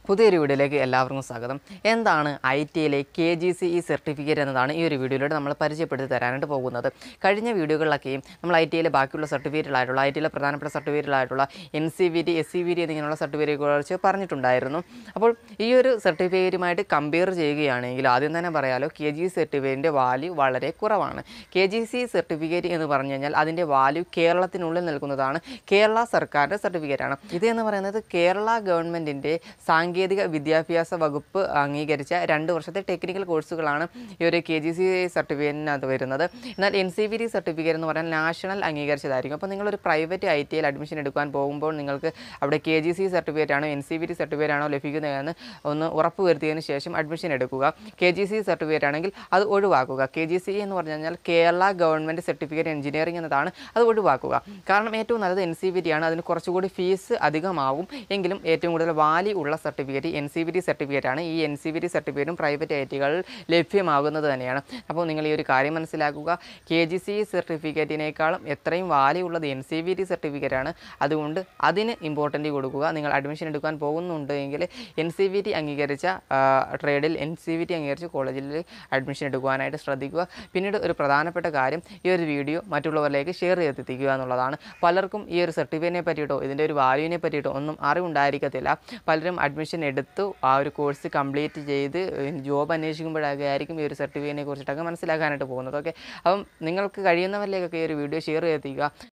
പുതിയൊരു വീഡിയോയിലേക്ക് എല്ലാവർക്കും സ്വാഗതം എന്താണ് ഐ ടിയിലെ K G C E certificate എന്നതാണ് ഈ ഒരു വീഡിയോയിലൂടെ നമ്മൾ പരിചയപ്പെടുത്തി തരാനായിട്ട് പോകുന്നത് കഴിഞ്ഞ വീഡിയോകളിലൊക്കെയും നമ്മൾ ഐ ടിയിലെ ബാക്കിയുള്ള സർട്ടിഫിക്കറ്റുകളായിട്ടുള്ള ഐ ടിയിലെ പ്രധാനപ്പെട്ട സർട്ടിഫിക്കറ്റുകളായിട്ടുള്ള N C V T S C V T എന്നിങ്ങനെയുള്ള സർട്ടിഫിക്കറ്റുകളെ കുറിച്ച് പറഞ്ഞിട്ടുണ്ടായിരുന്നു അപ്പോൾ ഈ ഒരു സർട്ടിഫിക്കറ്റുമായിട്ട് കമ്പയർ ചെയ്യുകയാണെങ്കിൽ ആദ്യം തന്നെ പറയാലോ കെ ജി സർട്ടിഫിക്കറ്റിൻ്റെ വാല്യൂ വളരെ കുറവാണ് കെ ജി സി സർട്ടിഫിക്കറ്റ് എന്ന് പറഞ്ഞു കഴിഞ്ഞാൽ അതിൻ്റെ വാല്യൂ കേരളത്തിനുള്ളിൽ നിൽക്കുന്നതാണ് കേരള സർക്കാരിൻ്റെ സർട്ടിഫിക്കറ്റാണ് ഇത് എന്ന് പറയുന്നത് കേരള ഗവൺമെൻറ്റിൻ്റെ സാങ്കേതിക വിദ്യാഭ്യാസ വകുപ്പ് അംഗീകരിച്ച രണ്ട് വർഷത്തെ ടെക്നിക്കൽ കോഴ്സുകളാണ് ഈ ഒരു കെ ജി സി സർട്ടിഫിക്കറ്റിനകത്ത് വരുന്നത് എന്നാൽ N C V T certificate എന്ന് പറഞ്ഞാൽ നാഷണൽ അംഗീകരിച്ചതായിരിക്കും അപ്പോൾ നിങ്ങളൊരു പ്രൈവറ്റ് ഐ ടിയിൽ അഡ്മിഷൻ എടുക്കാൻ പോകുമ്പോൾ നിങ്ങൾക്ക് അവിടെ കെ ജി സി സർട്ടിഫിക്കറ്റ് ആണോ N C V T certificate ആണോ ലഭിക്കുന്നതെന്ന് ഒന്ന് ഉറപ്പ് വരുത്തിയതിന് ശേഷം അഡ്മിഷൻ എടുക്കുക കെ ജി സി സർട്ടിഫിക്കറ്റ് ആണെങ്കിൽ അത് ഒഴിവാക്കുക കെ ജി സി എന്ന് പറഞ്ഞു കഴിഞ്ഞാൽ കേരള ഗവൺമെൻറ് സർട്ടിഫിക്കറ്റ് എഞ്ചിനീയറിംഗ് എന്നതാണ് അത് ഒഴിവാക്കുക കാരണം ഏറ്റവും നല്ലത് എൻ സി വി ടി ആണ് അതിന് കുറച്ചുകൂടി ഫീസ് അധികമാവും എങ്കിലും ഏറ്റവും കൂടുതൽ വാല്യൂ ഉള്ള certificate N C V T certificate ആണ് ഈ എൻ സി വി ടി സർട്ടിഫിക്കറ്റും പ്രൈവറ്റ് ഐ ടികളിൽ ലഭ്യമാകുന്നത് തന്നെയാണ് അപ്പോൾ നിങ്ങൾ ഈ ഒരു കാര്യം മനസ്സിലാക്കുക കെ ജി സി സർട്ടിഫിക്കറ്റിനേക്കാളും എത്രയും വാല്യൂ ഉള്ളത് N C V T certificate ആണ് അതുകൊണ്ട് അതിന് ഇമ്പോർട്ടൻ്റ് കൊടുക്കുക നിങ്ങൾ അഡ്മിഷൻ എടുക്കാൻ പോകുന്നുണ്ട് എങ്കിൽ എൻ സി വി ടി അംഗീകരിച്ച ആ, ട്രേഡിൽ എൻ സി വി ടി അംഗീകരിച്ച കോളേജിൽ അഡ്മിഷൻ എടുക്കുവാനായിട്ട് ശ്രദ്ധിക്കുക പിന്നീട് ഒരു പ്രധാനപ്പെട്ട കാര്യം ഈ ഒരു വീഡിയോ മറ്റുള്ളവരിലേക്ക് ഷെയർ ചെയ്തെത്തിക്കുക എന്നുള്ളതാണ് പലർക്കും ഈ ഒരു സർട്ടിഫിക്കറ്റിനെ പറ്റിയിട്ടോ ഇതിൻ്റെ ഒരു വാല്യൂവിനെ പറ്റിയിട്ടോ ഒന്നും അറിവുണ്ടായിരിക്കത്തില്ല പലരും അഡ്മിഷൻ എടുത്തു ആ ഒരു കോഴ്സ് കംപ്ലീറ്റ് ചെയ്ത് ജോബ് അന്വേഷിക്കുമ്പോഴൊക്കെ ആയിരിക്കും ഈ ഒരു സർട്ടിഫിക്കറ്റിനെ കുറിച്ചിട്ടൊക്കെ മനസ്സിലാക്കാനായിട്ട് പോകുന്നത് ഓക്കെ അപ്പം നിങ്ങൾക്ക് കഴിയുന്നവരിലേക്കൊക്കെ ഈ ഒരു വീഡിയോ ഷെയർ ചെയ്തെത്തിക്കുക